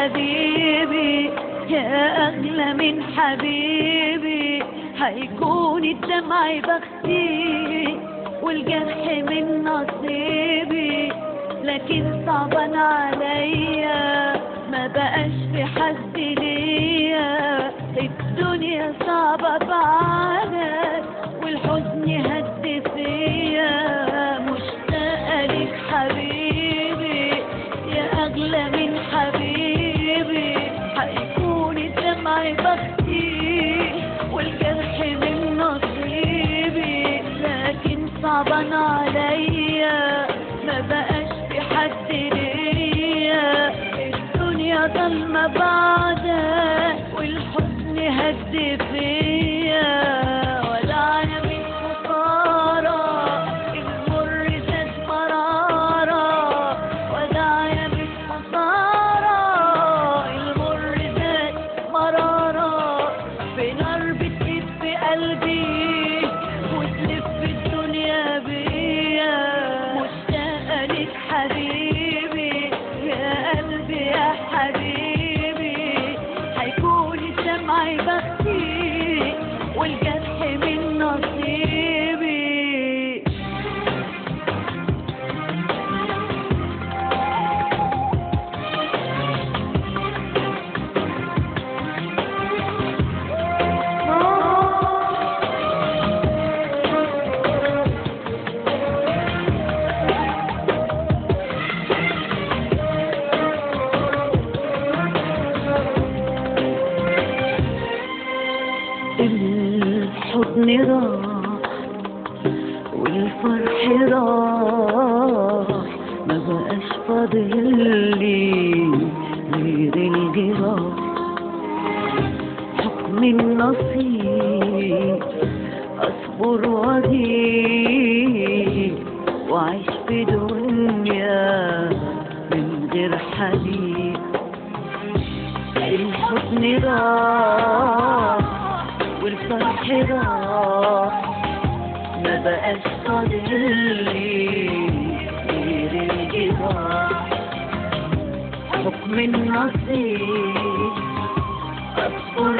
حبيبي يا أغلى من حبيبي هيكون الدمع بختي والجرح من نصيبي لكن صعبان عليا ما بقاش في حد ليا الدنيا صعبة بعدك والحزن هد فيا مشتاقة ليك حبيبي يا أغلى من حبيبي هيكون الدمع بختي والجرح من نصيبي لكن صعبان عليا ما بقاش في حد ليا الدنيا ضلمة بعدك والحزن هد فيا ولا أنا من خسارة المر زاد مرارة ولا أنا من خسارة المر زاد مرارة في نار بتهب في قلبي وتلف الدنيا بيا مشتاقة ليك حبيبي يا قلبي يا حبيبي هيكون الدمع بختي والجرح من نصيبي الحضن راح والفرح راح ما بقاش فاضل لي غير الجراح حكم النصيب اصبر واجيب واعيش في دنيا من غير حبيب الحزن راح والفرح راح ما بقاش فاضل لي غير الجراح حكم النصيب أصبر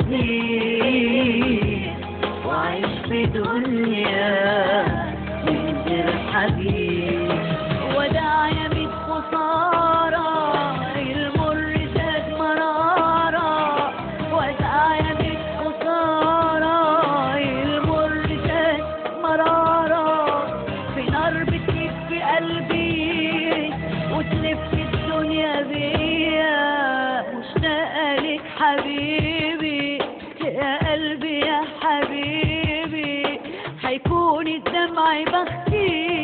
وأزيد وأعيش في دنيا من غير حبيب وداعي من خسارة المر زاد مرارة وداعي من خسارة المر زاد مرارة في نار بتجيب في قلبي وتلف الدنيا بيا مشتاقة لك حبيبي يا قلبي يا حبيبي هيكون الدمع بختي